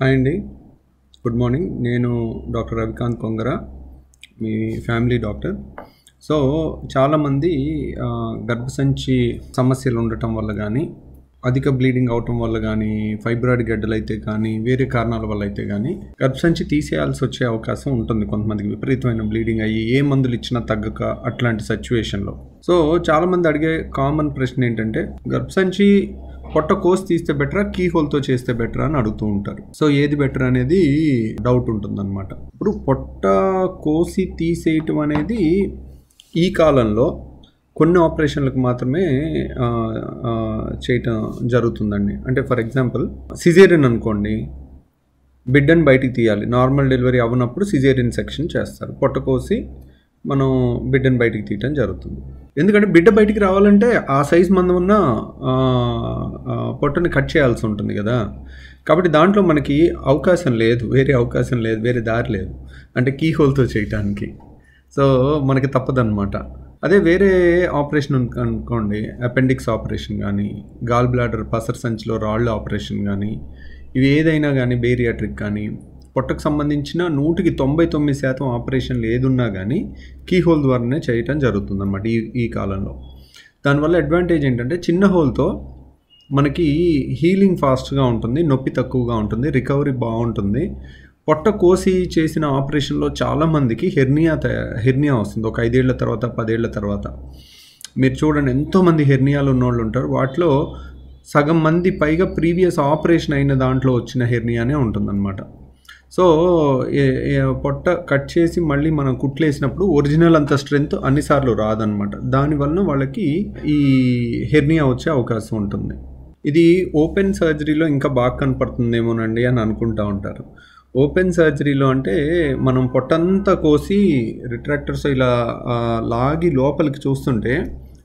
hi అండి good morning నేను doctor Ravikanth Kongara మీ ఫ్యామిలీ డాక్టర్ సో చాలామంది ఆ, గర్భసంచి సమస్యలు ఉండటం వల్ల కానీ అధిక బ్లీడింగ్ అవటం వల్ల కానీ ఫైబ్రాయిడ్ గడ్డలు అయితే కానీ వేరే కారణాల వల్ల అయితే కానీ గర్భసంచి తీసేయాల్సి వచ్చే అవకాశం ఉంటుంది కొంతమందికి విపరీతమైన బ్లీడింగ్ అయ్యి ఏ మందులు ఇచ్చినా తగ్గక అట్లాంటి సిచ్యువేషన్లో సో చాలామంది అడిగే కామన్ ప్రశ్న ఏంటంటే గర్భసంచి పొట్ట కోసి తీస్తే బెటరా కీ హోల్తో చేస్తే బెటరా అని అడుగుతూ ఉంటారు సో ఏది బెటర్ అనేది డౌట్ ఉంటుందన్నమాట ఇప్పుడు పొట్ట కోసి తీసేయటం అనేది ఈ కాలంలో కొన్ని ఆపరేషన్లకు మాత్రమే ఆ, ఆ, చేయటం జరుగుతుందండి అంటే ఫర్ ఎగ్జాంపుల్ సిజేరియన్ అనుకోండి బిడ్డని బయటికి తీయాలి నార్మల్ డెలివరీ అవ్వనప్పుడు సిజేరియన్ సెక్షన్ చేస్తారు పొట్ట కోసి మనం బిడ్డని బయటికి తీయటం జరుగుతుంది ఎందుకంటే బిడ్డ బయటికి రావాలంటే ఆ సైజ్ మందం ఉన్న ఆ, ఆ, పొట్టని కట్ చేయాల్సి ఉంటుంది కదా కాబట్టి దాంట్లో మనకి అవకాశం లేదు వేరే అవకాశం లేదు వేరే దారి లేదు అంటే కీ హోల్తో చేయటానికి సో మనకి తప్పదన్నమాట అదే వేరే ఆపరేషన్ అను- అనుకోండి అపెండిక్స్ ఆపరేషన్ కానీ గాల్ బ్లాడర్ పసర్ సంచిలో రాళ్ళు ఆపరేషన్ కానీ ఇవి ఏదైనా కానీ బేరియాట్రిక్ కానీ పొట్టకు సంబంధించిన నూటికి తొంభై తొమ్మిది శాతం ఆపరేషన్లు ఏదున్నా కానీ కీ హోల్ ద్వారానే చేయటం జరుగుతుందన్నమాట ఈ ఈ కాలంలో దానివల్ల అడ్వాంటేజ్ ఏంటంటే చిన్న హోల్తో మనకి హీలింగ్ ఫాస్ట్గా ఉంటుంది నొప్పి తక్కువగా ఉంటుంది రికవరీ బాగుంటుంది పొట్ట కోసి చేసిన ఆపరేషన్లో చాలామందికి హెర్నియా తయా హెర్నియా వస్తుంది ఒక ఐదేళ్ల తర్వాత పదేళ్ల తర్వాత మీరు చూడండి ఎంతోమంది హెర్నియాలు ఉన్నోళ్ళు ఉంటారు వాటిలో సగం మంది పైగా ప్రీవియస్ ఆపరేషన్ అయిన దాంట్లో వచ్చిన హెర్నియానే ఉంటుందన్నమాట సో ఏ- ఏ- పొట్ట కట్ చేసి మళ్ళీ మనం కుట్లేసినప్పుడు ఒరిజినల్ అంత స్ట్రెంగ్త్ అన్నిసార్లు రాదనమాట దానివల్ల వాళ్ళకి ఈ హెర్నియా వచ్చే అవకాశం ఉంటుంది ఇది ఓపెన్ సర్జరీలో ఇంకా బాగా కనపడుతుందేమోనండి అని అనుకుంటా ఉంటారు ఓపెన్ సర్జరీలో అంటే మనం పొట్టంతా కోసి రిట్రాక్టర్స్ ఇలా ఆ, లాగి లోపలికి చూస్తుంటే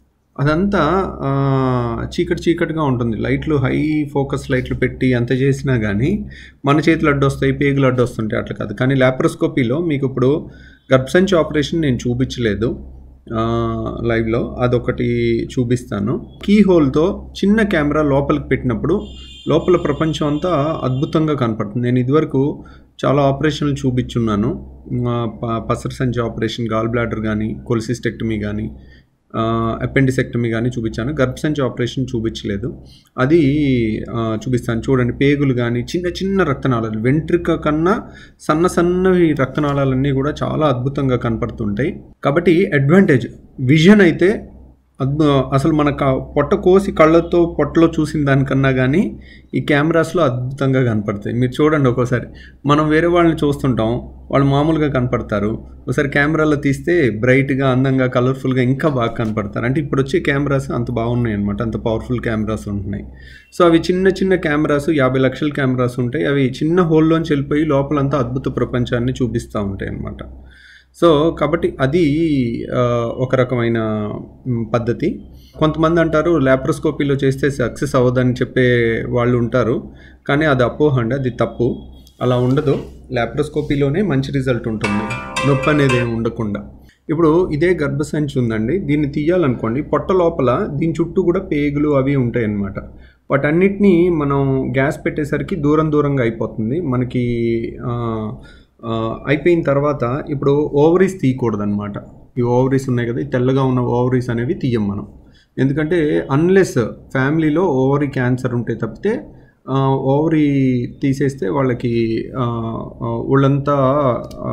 అదంతా ఆ, చీకటి చీకటిగా ఉంటుంది లైట్లు హై ఫోకస్ లైట్లు పెట్టి అంత చేసినా కానీ మన చేతులు అడ్డు వస్తాయి పేగులు అడ్డు వస్తుంటాయి అట్లా కాదు కానీ లాప్రోస్కోపీలో మీకు ఇప్పుడు గర్భసంచి ఆపరేషన్ నేను చూపించలేదు ఆ, లైవ్లో అదొకటి చూపిస్తాను కీ హోల్తో చిన్న కెమెరా లోపలికి పెట్టినప్పుడు లోపల ప్రపంచం అంతా అద్భుతంగా కనపడుతుంది నేను ఇదివరకు చాలా ఆపరేషన్లు చూపించున్నాను ఆ, ప- పసర సంచి ఆపరేషన్ గాల్ బ్లాడర్ కానీ కొలిసిస్టెక్టమీ కానీ అపెండిసెక్టమీ కానీ చూపించాను గర్భసంచి ఆపరేషన్ చూపించలేదు అది ఆ, చూపిస్తాను చూడండి పేగులు కానీ చిన్న చిన్న రక్తనాళాలు వెంట్రుక కన్నా సన్న సన్నవి రక్తనాళాలన్నీ కూడా చాలా అద్భుతంగా కనపడుతుంటాయి కాబట్టి అడ్వాంటేజ్ విజన్ అయితే అద్భు అసలు మన క- పొట్ట కోసి కళ్ళతో పొట్టలో చూసిన దానికన్నా కానీ ఈ కెమెరాస్లో అద్భుతంగా కనపడతాయి మీరు చూడండి ఒక్కోసారి మనం వేరే వాళ్ళని చూస్తుంటాం వాళ్ళు మామూలుగా కనపడతారు ఒకసారి కెమెరాలో తీస్తే బ్రైట్గా అందంగా కలర్ఫుల్గా ఇంకా బాగా కనపడతారు అంటే ఇప్పుడు వచ్చే కెమెరాస్ అంత బాగున్నాయి అనమాట అంత పవర్ఫుల్ కెమెరాస్ ఉంటున్నాయి సో అవి చిన్న చిన్న కెమెరాస్ యాభై లక్షల కెమెరాస్ ఉంటాయి అవి చిన్న హోల్లోంచి వెళ్ళిపోయి లోపలంతా అద్భుత ప్రపంచాన్ని చూపిస్తూ ఉంటాయి అన్నమాట సో కాబట్టి అది ఆ, ఒక రకమైన మ్, పద్ధతి కొంతమంది అంటారు ల్యాప్రోస్కోపీలో చేస్తే సక్సెస్ అవ్వదని చెప్పే వాళ్ళు ఉంటారు కానీ అది అపోహ అండి అది తప్పు అలా ఉండదు ల్యాప్రోస్కోపీలోనే మంచి రిజల్ట్ ఉంటుంది నొప్పి అనేది ఏమి ఉండకుండా ఇప్పుడు ఇదే గర్భసంచి ఉందండి దీన్ని తీయాలనుకోండి పొట్ట లోపల దీని చుట్టూ కూడా పేగులు అవి ఉంటాయి అన్నమాట వాటన్నిటినీ మనం గ్యాస్ పెట్టేసరికి దూరం దూరంగా అయిపోతుంది మనకి ఆ, ఆ, అయిపోయిన తర్వాత ఇప్పుడు ఓవరీస్ తీయకూడదు అనమాట ఈ ఓవరీస్ ఉన్నాయి కదా ఈ తెల్లగా ఉన్న ఓవరీస్ అనేవి తీయం మనం ఎందుకంటే అన్లెస్ ఫ్యామిలీలో ఓవరీ క్యాన్సర్ ఉంటే తప్పితే ఆ, ఓవరీ తీసేస్తే వాళ్ళకి ఆ, ఆ, ఒళ్ళంతా ఆ,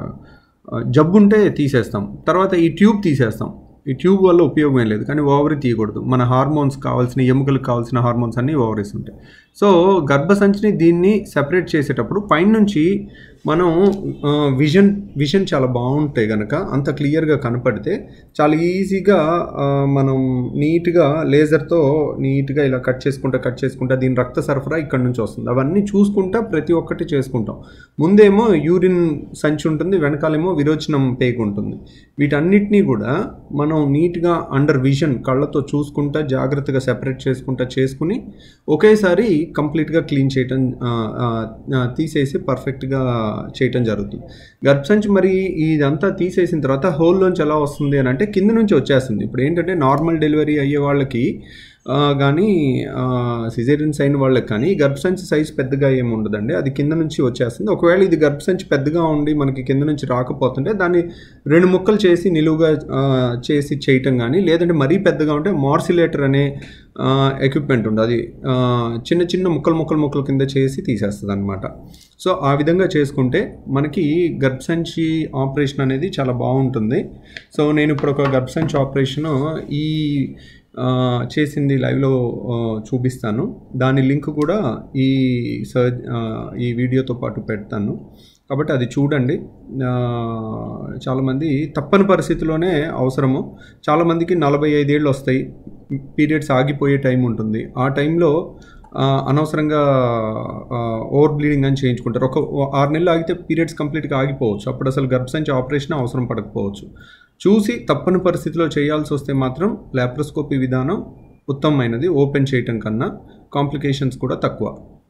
ఆ, జబ్బు ఉంటే తీసేస్తాం తర్వాత ఈ ట్యూబ్ తీసేస్తాం ఈ ట్యూబ్ వల్ల ఉపయోగం ఏం లేదు కానీ ఓవరీ తీయకూడదు మన హార్మోన్స్ కావాల్సిన ఎముకలకు కావాల్సిన హార్మోన్స్ అన్నీ ఓవరీస్ ఉంటాయి సో గర్భసంచిని దీన్ని సెపరేట్ చేసేటప్పుడు పైనుంచి మనం విజన్ విజన్ చాలా బాగుంటాయి కనుక అంత క్లియర్గా కనపడితే చాలా ఈజీగా ఆ, మనం నీట్గా లేజర్తో నీట్గా ఇలా కట్ చేసుకుంటా కట్ చేసుకుంటా దీని రక్త సరఫరా ఇక్కడ నుంచి వస్తుంది అవన్నీ చూసుకుంటా ప్రతి ఒక్కటి చేసుకుంటాం ముందేమో యూరిన్ సంచి ఉంటుంది వెనకాలేమో విరోచనం పేగు ఉంటుంది వీటన్నిటినీ కూడా మనం నీట్గా అండర్ విజన్ కళ్ళతో చూసుకుంటా జాగ్రత్తగా సెపరేట్ చేసుకుంటా చేసుకుని ఒకేసారి కంప్లీట్గా క్లీన్ చేయటం ఆ, ఆ, ఆ, తీసేసి పర్ఫెక్ట్గా చేయటం జరుగుతుంది గర్భసంచి మరి ఇదంతా తీసేసిన తర్వాత హోల్లోంచి ఎలా వస్తుంది అని అంటే కింద నుంచి వచ్చేస్తుంది ఇప్పుడు ఏంటంటే నార్మల్ డెలివరీ అయ్యే వాళ్ళకి ఆ, కానీ సిజేరియన్స్ అయిన వాళ్ళకి కానీ ఈ గర్భసంచి సైజ్ పెద్దగా ఏమి ఉండదండి అది కింద నుంచి వచ్చేస్తుంది ఒకవేళ ఇది గర్భసంచి పెద్దగా ఉండి మనకి కింద నుంచి రాకపోతుంటే దాన్ని రెండు ముక్కలు చేసి నిలువుగా ఆ, చేసి చేయటం కానీ లేదంటే మరీ పెద్దగా ఉంటే మార్సిలేటర్ అనే ఎక్విప్మెంట్ ఉంది అది ఆ, చిన్న చిన్న ముక్కలు ముక్కలు ముక్కల కింద చేసి తీసేస్తుంది అనమాట సో ఆ విధంగా చేసుకుంటే మనకి గర్భసంచి ఆపరేషన్ అనేది చాలా బాగుంటుంది సో నేను ఇప్పుడు ఒక గర్భసంచి ఆపరేషన్ ఈ ఆ, చేసింది లైవ్లో ఆ, చూపిస్తాను దాని లింక్ కూడా ఈ సర్చ్ ఆ, ఈ వీడియోతో పాటు పెడతాను కాబట్టి అది చూడండి ఆ, చాలామంది తప్పని పరిస్థితిలోనే అవసరము చాలామందికి నలభై ఐదేళ్ళు వస్తాయి పీరియడ్స్ ఆగిపోయే టైం ఉంటుంది ఆ టైంలో ఆ, అనవసరంగా ఓవర్ బ్లీడింగ్ అని చేయించుకుంటారు ఒక ఆరు నెలలు ఆగితే పీరియడ్స్ కంప్లీట్గా ఆగిపోవచ్చు అప్పుడు అసలు గర్భసంచి ఆపరేషన్ అవసరం పడకపోవచ్చు చూసి తప్పని పరిస్థితిలో చేయాల్సి వస్తే మాత్రం లాప్రోస్కోపీ విధానం ఉత్తమమైనది ఓపెన్ చేయటం కన్నా కాంప్లికేషన్స్ కూడా తక్కువ